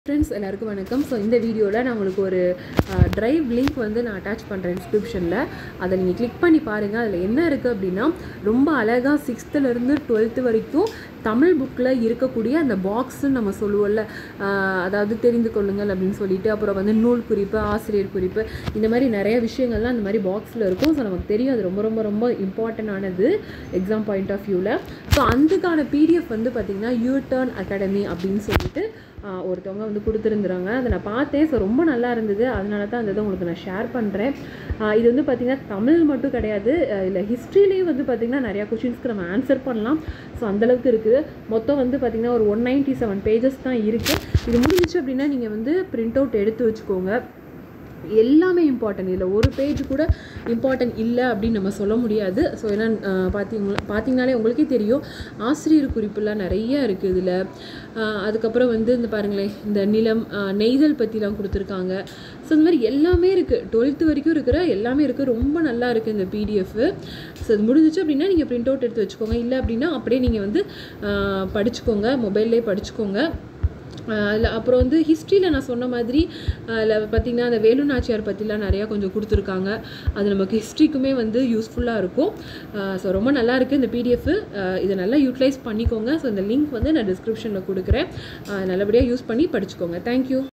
friends எல்லாருக்கும் வணக்கம் so இந்த வீடியோவில் நான் உங்களுக்கு ஒரு ட்ரைவ் லிங்க் வந்து நான் அட்டாச் பண்ணுறேன் டிஸ்கிரிப்ஷனில் அதை நீங்கள் கிளிக் பண்ணி பாருங்கள் அதில் என்ன இருக்குது அப்படின்னா ரொம்ப அழகாக சிக்ஸ்த்துலேருந்து டுவெல்த்து வரைக்கும் தமிழ் புக்கில் இருக்கக்கூடிய அந்த பாக்ஸுன்னு நம்ம சொல்லுவோம்ல ஆஹ் அதாவது தெரிந்து கொள்ளுங்கள் அப்படின்னு சொல்லிட்டு அப்புறம் வந்து நூல் குறிப்பு ஆசிரியர் குறிப்பு இந்த மாதிரி நிறைய விஷயங்கள்லாம் அந்த மாதிரி பாக்ஸில் இருக்கும் ஸோ நமக்கு தெரியும் அது ரொம்ப ரொம்ப ரொம்ப இம்பார்ட்டண்டானது எக்ஸாம் பாயிண்ட் ஆஃப் வியூவில் ஸோ அதுக்கான பிடிஎஃப் வந்து பார்த்திங்கன்னா யூ டர்ன் அகாடமி அப்படின்னு சொல்லிட்டு ஆஹ் ஒருத்தவங்க வந்து கொடுத்துருந்துறாங்க அதை நான் பார்த்தேன் ஸோ ரொம்ப நல்லா இருந்தது அதனால தான் அந்த இதை உங்களுக்கு நான் ஷேர் பண்ணுறேன் இது வந்து பார்த்திங்கன்னா தமிழ் மட்டும் கிடையாது இல்லை ஹிஸ்ட்ரிலேயும் வந்து பார்த்திங்கன்னா நிறையா கொஷின்ஸ்க்கு நம்ம ஆன்சர் பண்ணலாம் ஸோ அந்தளவுக்கு இருக்குது மொத்தம் வந்து பார்த்திங்கன்னா ஒரு ஒன் நைன்ட்டி செவன் பேஜஸ் தான் இருக்குது இது முடிஞ்சிச்சு அப்படின்னா நீங்கள் வந்து பிரிண்ட் அவுட் எடுத்து வச்சுக்கோங்க எல்லாமே இம்பார்ட்டன்ட் இதில் ஒரு பேஜ் கூட இம்பார்ட்டன்ட் இல்லை அப்படின்னு நம்ம சொல்ல முடியாது ஸோ ஏன்னா பார்த்தீங்களா பார்த்தீங்கனாலே உங்களுக்கே தெரியும் ஆசிரியர் குறிப்புலாம் நிறைய இருக்குது இதில் அதுக்கப்புறம் வந்து இந்த பாருங்களேன் இந்த நிலம் ஆஹ் நெய்தல் பற்றிலாம் கொடுத்துருக்காங்க ஸோ இந்த மாதிரி எல்லாமே இருக்குது டுவெல்த்து வரைக்கும் இருக்கிற எல்லாமே இருக்குது ரொம்ப நல்லா இருக்குது இந்த பிடிஎஃப் ஸோ இது முடிஞ்சிச்சு அப்படின்னா நீங்கள் பிரிண்ட் அவுட் எடுத்து வச்சுக்கோங்க இல்லை அப்படின்னா அப்படியே நீங்கள் வந்து ஆஹ் படிச்சுக்கோங்க மொபைல்லே படிச்சுக்கோங்க அதில் அப்புறம் வந்து ஹிஸ்ட்ரியில் நான் சொன்ன மாதிரி அதில் பார்த்திங்கன்னா அந்த வேலு நாச்சியார் பற்றிலாம் நிறையா கொஞ்சம் கொடுத்துருக்காங்க அது நமக்கு ஹிஸ்ட்ரிக்குமே வந்து யூஸ்ஃபுல்லாக இருக்கும் ஸோ ரொம்ப நல்லா இருக்குது இந்த பிடிஎஃப் இதை நல்லா யூட்டிலைஸ் பண்ணிக்கோங்க ஸோ இந்த லிங்க் வந்து நான் டிஸ்கிரிப்ஷனில் கொடுக்குறேன் நல்லபடியாக யூஸ் பண்ணி படிச்சுக்கோங்க தேங்க்யூ